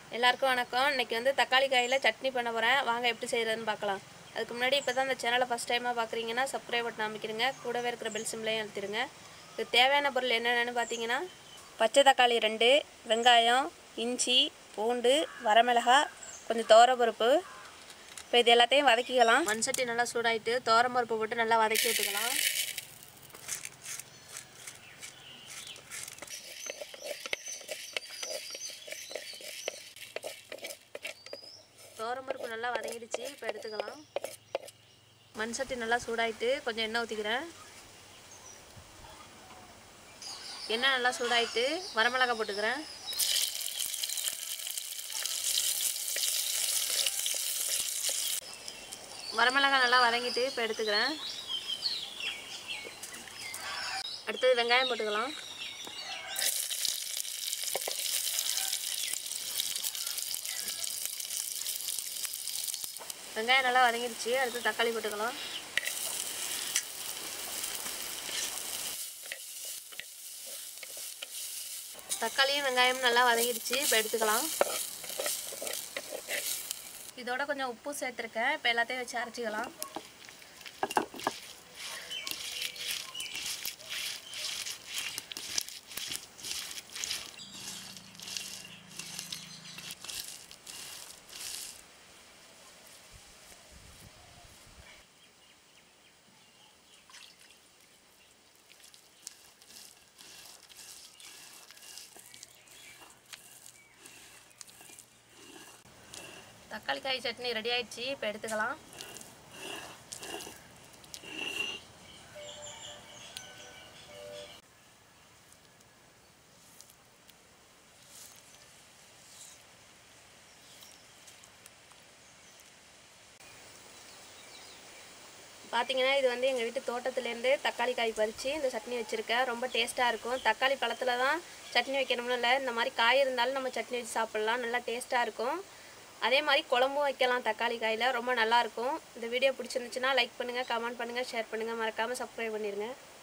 எல்லாருக்கும் வணக்கம் இன்னைக்கு வந்து தக்காளி காயில் சட்னி பண்ண போகிறேன் வாங்க எப்படி செய்கிறதுன்னு பார்க்கலாம் அதுக்கு முன்னாடி இப்போ தான் இந்த சேனலை ஃபஸ்ட் டைமாக பார்க்குறீங்கன்னா சப்ஸ்கிரைப் பட்டன் அமைக்கிறீங்க கூடவே இருக்கிற பெல் சிம்லையும் அழுத்திடுங்க இதுக்கு தேவையான பொருள் என்னென்னு பார்த்தீங்கன்னா பச்சை தக்காளி ரெண்டு வெங்காயம் இஞ்சி பூண்டு வரமிளகாய் கொஞ்சம் பருப்பு இப்போ இது எல்லாத்தையும் வதக்கிக்கலாம் மண் சட்டி நல்லா சூடாயிட்டு பருப்பு போட்டு நல்லா வதக்கி விட்டுக்கலாம் பருப்பு நல்லா வதங்கிடுச்சு இப்போ எடுத்துக்கலாம் மண் சட்டி நல்லா சூடாயிட்டு கொஞ்சம் எண்ணெய் ஊற்றிக்கிறேன் எண்ணெய் நல்லா சூடாயிட்டு வரமிளகாய் போட்டுக்கிறேன் வரமிளகாய் நல்லா வதங்கிட்டு இப்போ எடுத்துக்கிறேன் அடுத்தது வெங்காயம் போட்டுக்கலாம் வெங்காயம் நல்லா வதங்கிடுச்சு அடுத்து தக்காளி போட்டுக்கலாம் தக்காளியும் வெங்காயமும் நல்லா வதங்கிடுச்சு இப்போ எடுத்துக்கலாம் இதோட கொஞ்சம் உப்பு சேர்த்துருக்கேன் இப்போ எல்லாத்தையும் வச்சு அரைச்சிக்கலாம் தக்காளி காய் சட்னி ரெடி ஆயிடுச்சு இப்போ எடுத்துக்கலாம் பார்த்தீங்கன்னா இது வந்து எங்கள் வீட்டு தோட்டத்துலேருந்து தக்காளி காய் பறித்து இந்த சட்னி வச்சுருக்கேன் ரொம்ப டேஸ்ட்டாக இருக்கும் தக்காளி பழத்தில் தான் சட்னி வைக்கணும்னு இல்லை இந்த மாதிரி காய் இருந்தாலும் நம்ம சட்னி வச்சு சாப்பிட்லாம் நல்லா டேஸ்ட்டாக இருக்கும் அதே மாதிரி குழம்பும் வைக்கலாம் தக்காளி காயில் ரொம்ப நல்லாயிருக்கும் இந்த வீடியோ பிடிச்சிருந்துச்சுன்னா லைக் பண்ணுங்கள் கமெண்ட் பண்ணுங்கள் ஷேர் பண்ணுங்கள் மறக்காமல் சப்ஸ்கிரைப் பண்ணிடுங்க